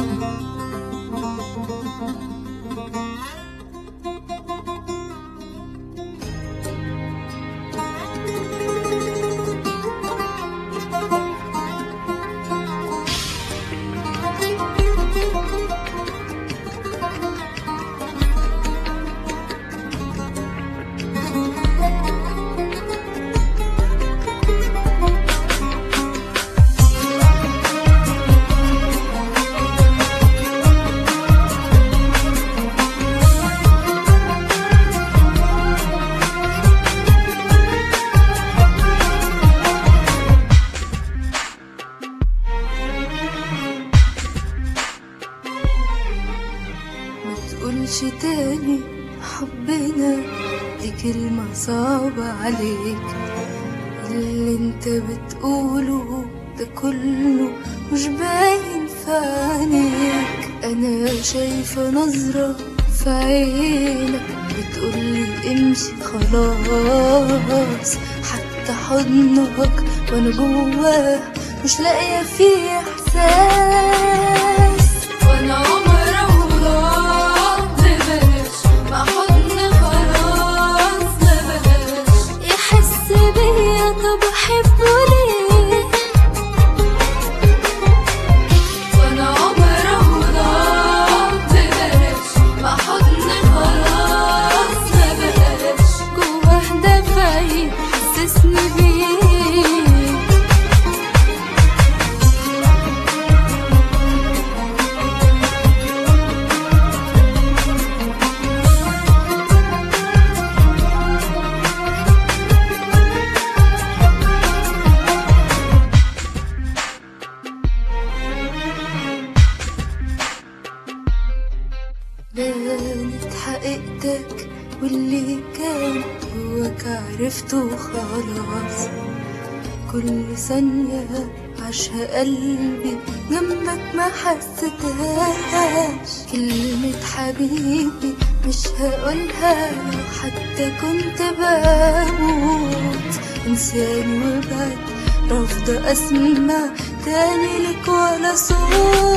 ما تقولش تاني حبنا دي كلمة صعبة عليك اللي انت بتقوله ده كله مش باين في عينيك انا شايفة نظرة في عينك بتقولي امشي خلاص حتى حضنك وانا جواه مش لاقية فيه احساس وانا عمر الله ببلاش مع حضن خلاص ما بلاش يحس بيا طب احبه ليه وانا عمر الله ببلاش مع حضن خلاص ما بلاش جواه دفع يحسسني بيه بانت حقيقتك واللي كان جواك عرفته خلاص كل ثانية عاشها قلبي جنبك ما حسيتهاش كلمة حبيبي مش هقولها لو حتى كنت بموت انساني وبعد رافضة اسمع تاني لك ولا صوت